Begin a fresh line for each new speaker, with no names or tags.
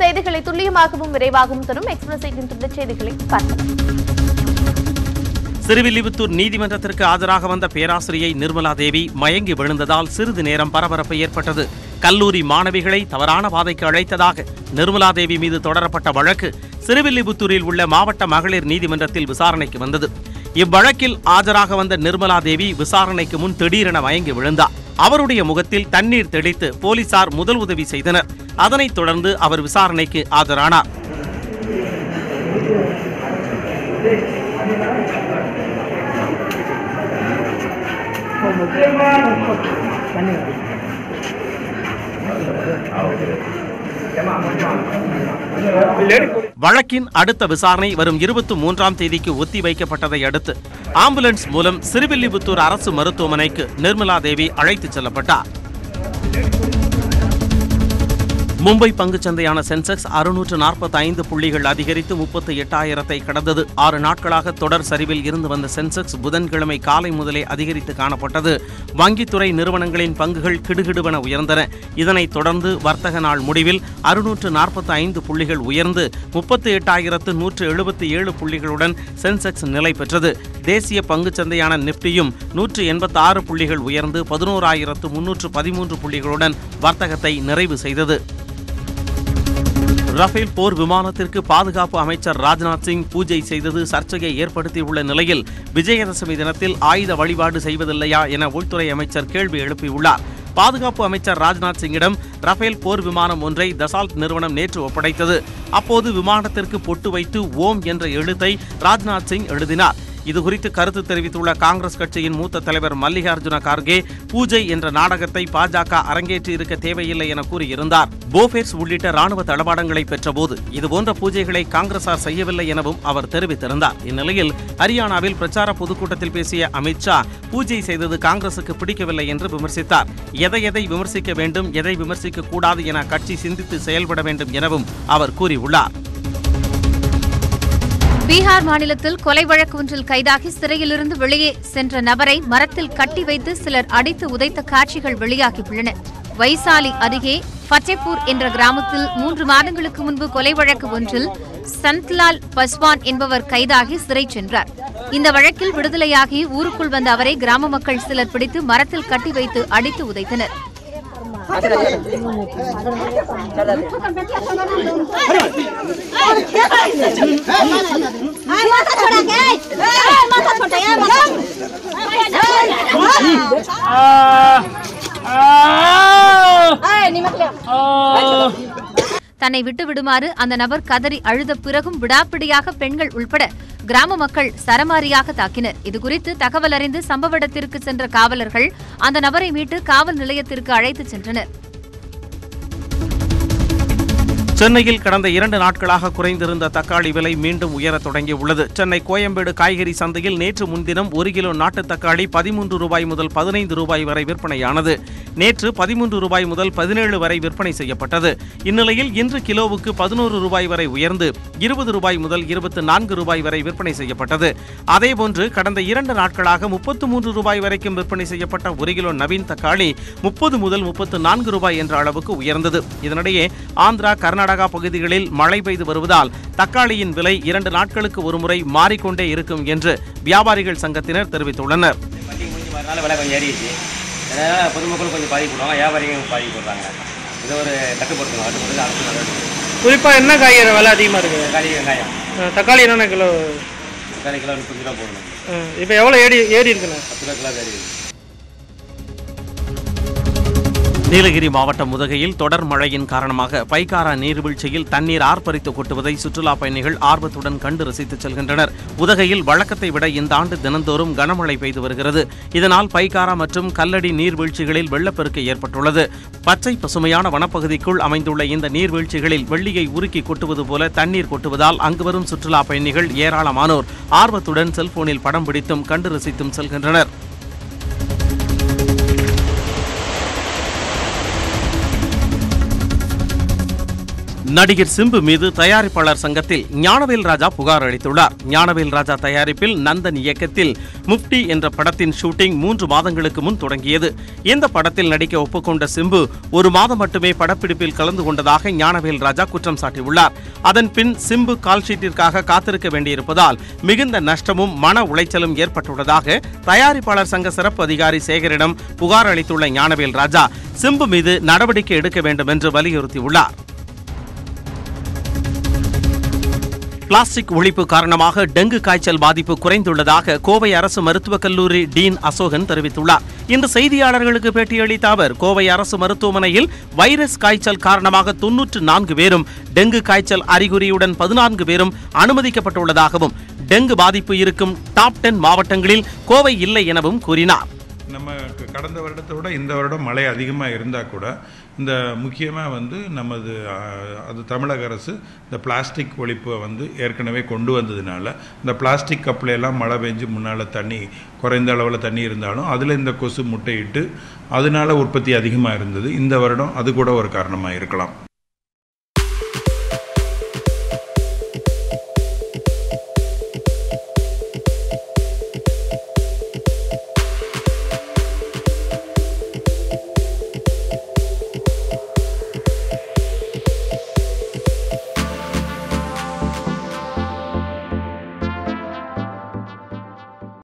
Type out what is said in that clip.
செய்திகளை துல்லியமாகவும் விரைவாகவும் தரும் எக்ஸ்பிரஸ் எயிட்டின் செய்திகளை பார்க்கலாம்
சிறுவில்லிபுத்தூர் நீதிமன்றத்திற்கு ஆஜராக வந்த பேராசிரியை நிர்மலா தேவி மயங்கி விழுந்ததால் சிறிது நேரம் பரபரப்பு ஏற்பட்டது கல்லூரி மாணவிகளை தவறான பாதைக்கு அழைத்ததாக நிர்மலா தேவி மீது தொடரப்பட்ட வழக்கு சிறுவில்லிபுத்தூரில் உள்ள மாவட்ட மகளிர் நீதிமன்றத்தில் விசாரணைக்கு வந்தது இவ்வழக்கில் ஆஜராக வந்த நிர்மலா தேவி விசாரணைக்கு முன் திடீரென மயங்கி விழுந்தார் அவருடைய முகத்தில் தண்ணீர் தெளித்து போலீசார் முதல் உதவி செய்தனர் அதனைத் தொடர்ந்து அவர் விசாரணைக்கு ஆஜரானார் வழக்கின் அடுத்த விசாரணை வரும் இருபத்தி மூன்றாம் தேதிக்கு ஒத்தி வைக்கப்பட்டதை அடுத்து ஆம்புலன்ஸ் மூலம் சிறுவில்லிபுத்தூர் அரசு மருத்துவமனைக்கு நிர்மலா தேவி அழைத்துச் செல்லப்பட்டார் மும்பை பங்குச்சந்தையான சென்செக்ஸ் அறுநூற்று நாற்பத்தி ஐந்து புள்ளிகள் அதிகரித்து முப்பத்தி எட்டாயிரத்தை கடந்தது ஆறு நாட்களாக தொடர் சரிவில் இருந்து வந்த சென்செக்ஸ் புதன்கிழமை காலை முதலே அதிகரித்து காணப்பட்டது வங்கித்துறை நிறுவனங்களின் பங்குகள் கிடுகிடுவென உயர்ந்தன இதனைத் தொடர்ந்து வர்த்தக நாள் முடிவில் அறுநூற்று நாற்பத்தி ஐந்து புள்ளிகள் உயர்ந்து முப்பத்தி எட்டாயிரத்து நூற்று எழுபத்தி ஏழு புள்ளிகளுடன் சென்செக்ஸ் நிலை பெற்றது தேசிய பங்குச்சந்தையான நிப்டியும் நூற்று எண்பத்தி ஆறு புள்ளிகள் உயர்ந்து பதினோராயிரத்து முன்னூற்று பதிமூன்று புள்ளிகளுடன் வர்த்தகத்தை நிறைவு செய்தது ரஃபேல் போர் விமானத்திற்கு பாதுகாப்பு அமைச்சர் ராஜ்நாத் சிங் பூஜை செய்தது சர்ச்சையை ஏற்படுத்தியுள்ள நிலையில் விஜயதசமி தினத்தில் ஆயுத வழிபாடு செய்வதில்லையா என உள்துறை அமைச்சர் கேள்வி எழுப்பியுள்ளார் பாதுகாப்பு அமைச்சர் ராஜ்நாத் சிங்கிடம் ரஃபேல் போர் விமானம் ஒன்றை தசால்ட் நிறுவனம் நேற்று ஒப்படைத்தது அப்போது விமானத்திற்கு பொட்டு வைத்து ஓம் என்ற எழுத்தை ராஜ்நாத் சிங் எழுதினார் இதுகுறித்து கருத்து தெரிவித்துள்ள காங்கிரஸ் கட்சியின் மூத்த தலைவர் மல்லிகார்ஜுன கார்கே பூஜை என்ற நாடகத்தை பாஜக அரங்கேற்றி இருக்க தேவையில்லை என கூறியிருந்தார் போபேர்ஸ் உள்ளிட்ட ராணுவ தளவாடங்களை பெற்றபோது இதுபோன்ற பூஜைகளை காங்கிரசார் செய்யவில்லை எனவும் அவர் தெரிவித்திருந்தார் இந்நிலையில் ஹரியானாவில் பிரச்சார பொதுக்கூட்டத்தில் பேசிய அமித்ஷா பூஜை செய்தது காங்கிரசுக்கு பிடிக்கவில்லை என்று விமர்சித்தார் எதை எதை விமர்சிக்க வேண்டும் எதை விமர்சிக்க கூடாது என கட்சி சிந்தித்து செயல்பட வேண்டும் எனவும் அவர் கூறியுள்ளார்
பீகார் மாநிலத்தில் கொலை வழக்கு ஒன்றில் கைதாகி சிறையிலிருந்து வெளியே சென்ற நபரை மரத்தில் கட்டி வைத்து சிலர் அடித்து உதைத்த காட்சிகள் வெளியாகியுள்ளன வைசாலி அருகே ஃபத்தேபூர் என்ற கிராமத்தில் மூன்று மாதங்களுக்கு முன்பு கொலை வழக்கு ஒன்றில் சந்த்லால் பஸ்வான் என்பவர் கைதாகி சிறை சென்றார் இந்த வழக்கில் விடுதலையாகி ஊருக்குள் வந்த அவரை கிராம மக்கள் சிலர் பிடித்து மரத்தில் கட்டி வைத்து அடித்து உதைத்தனர்
माथा छोड़ा के माथा छोटा है माथा निमक ले
தன்னை விட்டு விடுமாறு அந்த நபர் கதறி அழுத பிறகும் விடாப்பிடியாக பெண்கள் உள்பட கிராம மக்கள் சரமாரியாக தாக்கினர் இதுகுறித்து தகவல் அறிந்து சம்பவ இடத்திற்கு சென்ற காவலர்கள் அந்த நபரை மீட்டு காவல் நிலையத்திற்கு அழைத்துச் சென்றனர்
சென்னையில் கடந்த இரண்டு நாட்களாக குறைந்திருந்த தக்காளி விலை மீண்டும் உயரத் தொடங்கியுள்ளது சென்னை கோயம்பேடு காய்கறி சந்தையில் நேற்று முன்தினம் ஒரு கிலோ நாட்டு தக்காளி பதிமூன்று ரூபாய் முதல் பதினைந்து ரூபாய் வரை விற்பனையானது நேற்று பதிமூன்று ரூபாய் முதல் பதினேழு வரை விற்பனை செய்யப்பட்டது இந்நிலையில் இன்று கிலோவுக்கு பதினோரு ரூபாய் வரை உயர்ந்து இருபது ரூபாய் முதல் இருபத்து நான்கு ரூபாய் வரை விற்பனை செய்யப்பட்டது அதேபோன்று கடந்த இரண்டு நாட்களாக முப்பத்து மூன்று ரூபாய் வரைக்கும் விற்பனை செய்யப்பட்ட ஒரு கிலோ நவீன் தக்காளி முப்பது முதல் முப்பத்து நான்கு ரூபாய் என்ற அளவுக்கு உயர்ந்தது இதனிடையே ஆந்திரா கர்நாடகா பகுதிகளில் மழை பெய்து வருவதால் தக்காளியின் விலை இரண்டு நாட்களுக்கு ஒருமுறை மாறிக்கொண்டே இருக்கும் என்று வியாபாரிகள் சங்கத்தினர் தெரிவித்துள்ளனர்
பண்டிகை முடிஞ்சு வரனால விலை கொஞ்சம் ஏறிடுச்சு அதனால் பொதுமக்களும் கொஞ்சம் பாதிப்படுவாங்க வியாபாரிகளும் பாதிப்படுறாங்க இது ஒரு கட்டுப்படுத்தணும் கட்டுப்படுத்தி அரசு நடவடிக்கை
குறிப்பாக என்ன காய்கறி விலை அதிகமாக இருக்குது
தக்காளி வெங்காயம்
அஹ் தக்காளி என்னென்ன கிலோ
தக்காளி கிலோ முப்பது ரூபா போடணும்
இப்போ எவ்வளோ ஏறி ஏறி இருக்குண்ணே
பத்து ரூபா கிலோ ஏறிடுச்சு
நீலகிரி மாவட்டம் உதகையில் தொடர் மழையின் காரணமாக பைக்காரா நீர்வீழ்ச்சியில் தண்ணீர் ஆர்ப்பரித்து கொட்டுவதை சுற்றுலா பயணிகள் ஆர்வத்துடன் கண்டு ரசித்து செல்கின்றனர் உதகையில் வழக்கத்தை விட இந்த ஆண்டு தினந்தோறும் கனமழை பெய்து வருகிறது இதனால் பைக்காரா மற்றும் கல்லடி நீர்வீழ்ச்சிகளில் வெள்ளப்பெருக்கு ஏற்பட்டுள்ளது பச்சை பசுமையான வனப்பகுதிக்குள் அமைந்துள்ள இந்த நீர்வீழ்ச்சிகளில் வெள்ளியை உருக்கி கொட்டுவது போல தண்ணீர் கொட்டுவதால் அங்கு வரும் சுற்றுலா பயணிகள் ஏராளமானோர் ஆர்வத்துடன் செல்போனில் படம் பிடித்தும் கண்டு ரசித்தும் செல்கின்றனர் நடிகர் சிம்பு மீது தயாரிப்பாளர் சங்கத்தில் ஞானவேல் ராஜா புகார் அளித்துள்ளார் ஞானவேல் ராஜா தயாரிப்பில் நந்தன் இயக்கத்தில் முஃப்டி என்ற படத்தின் ஷூட்டிங் மூன்று மாதங்களுக்கு முன் தொடங்கியது இந்த படத்தில் நடிக்க ஒப்புக்கொண்ட சிம்பு ஒரு மாதம் மட்டுமே படப்பிடிப்பில் கலந்து கொண்டதாக ஞானவேல் ராஜா குற்றம் சாட்டியுள்ளார் அதன் பின் சிம்பு கால்ஷீட்டிற்காக காத்திருக்க வேண்டியிருப்பதால் மிகுந்த நஷ்டமும் மன உளைச்சலும் ஏற்பட்டுள்ளதாக தயாரிப்பாளர் சங்க சிறப்பு அதிகாரி சேகரிடம் புகார் அளித்துள்ள ஞானவேல் ராஜா சிம்பு மீது நடவடிக்கை எடுக்க வேண்டும் என்று வலியுறுத்தியுள்ளார் பிளாஸ்டிக் ஒழிப்பு காரணமாக டெங்கு காய்ச்சல் பாதிப்பு குறைந்துள்ளதாக கோவை அரசு மருத்துவக் கல்லூரி டீன் அசோகன் தெரிவித்துள்ளார் இன்று செய்தியாளர்களுக்கு பேட்டியளித்த அவர் கோவை அரசு மருத்துவமனையில் வைரஸ் காய்ச்சல் காரணமாக தொன்னூற்று நான்கு பேரும் டெங்கு காய்ச்சல் அறிகுறியுடன் பதினான்கு பேரும் அனுமதிக்கப்பட்டுள்ளதாகவும் டெங்கு பாதிப்பு இருக்கும் டாப் டென் மாவட்டங்களில் கோவை இல்லை எனவும் கூறினார்
நம்ம கடந்த வருடத்தை விட இந்த வருடம் மழை அதிகமாக இருந்தால் கூட இந்த முக்கியமாக வந்து நமது அஹ், அது தமிழக அரசு இந்த பிளாஸ்டிக் ஒழிப்பை வந்து ஏற்கனவே கொண்டு வந்ததுனால இந்த பிளாஸ்டிக் கப்பில் எல்லாம் மழை பெஞ்சு முன்னால் தண்ணி குறைந்த அளவில் தண்ணி இருந்தாலும் அதில் இந்த கொசு முட்டையிட்டு அதனால உற்பத்தி அதிகமாக இருந்தது இந்த வருடம் அது கூட ஒரு காரணமாக இருக்கலாம்